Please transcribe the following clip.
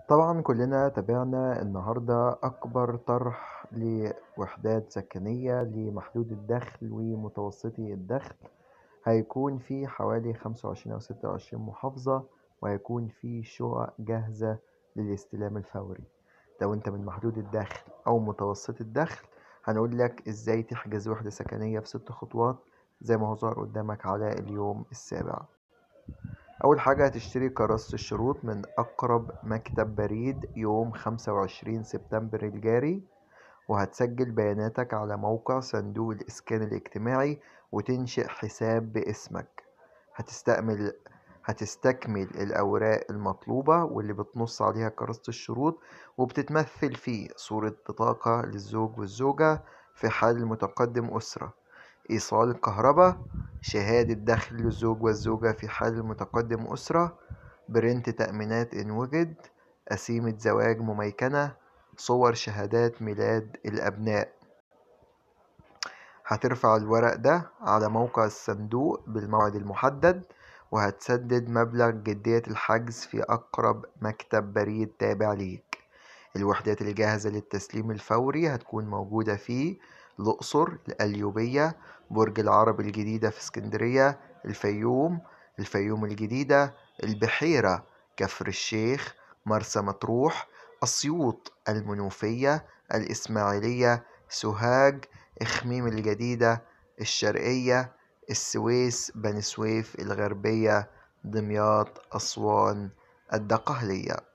طبعا كلنا تابعنا النهاردة أكبر طرح لوحدات سكنية لمحدود الدخل ومتوسطي الدخل هيكون في حوالي خمسة وعشرين أو ستة وعشرين محافظة وهيكون في شقق جاهزة للاستلام الفوري لو انت من محدود الدخل أو متوسط الدخل هنقول لك ازاي تحجز وحدة سكنية في ست خطوات زي ما هو ظهر قدامك على اليوم السابع أول حاجة هتشتري كراسة الشروط من أقرب مكتب بريد يوم خمسة وعشرين سبتمبر الجاري وهتسجل بياناتك على موقع صندوق الإسكان الاجتماعي وتنشئ حساب باسمك هتستعمل هتستكمل الأوراق المطلوبة واللي بتنص عليها كراسة الشروط وبتتمثل في صورة بطاقة للزوج والزوجة في حال متقدم أسرة إيصال الكهرباء شهادة دخل للزوج والزوجة في حال المتقدم أسرة برنت تأمينات إن وجد قسيمة زواج مميكنة صور شهادات ميلاد الأبناء هترفع الورق ده على موقع الصندوق بالموعد المحدد وهتسدد مبلغ جدية الحجز في أقرب مكتب بريد تابع ليك الوحدات الجاهزة للتسليم الفوري هتكون موجودة في الأقصر القليوبية برج العرب الجديدة في اسكندرية الفيوم الفيوم الجديدة البحيرة كفر الشيخ مرسى مطروح أسيوط المنوفية الإسماعيلية سوهاج إخميم الجديدة الشرقية السويس بني سويف الغربية دمياط أسوان الدقهلية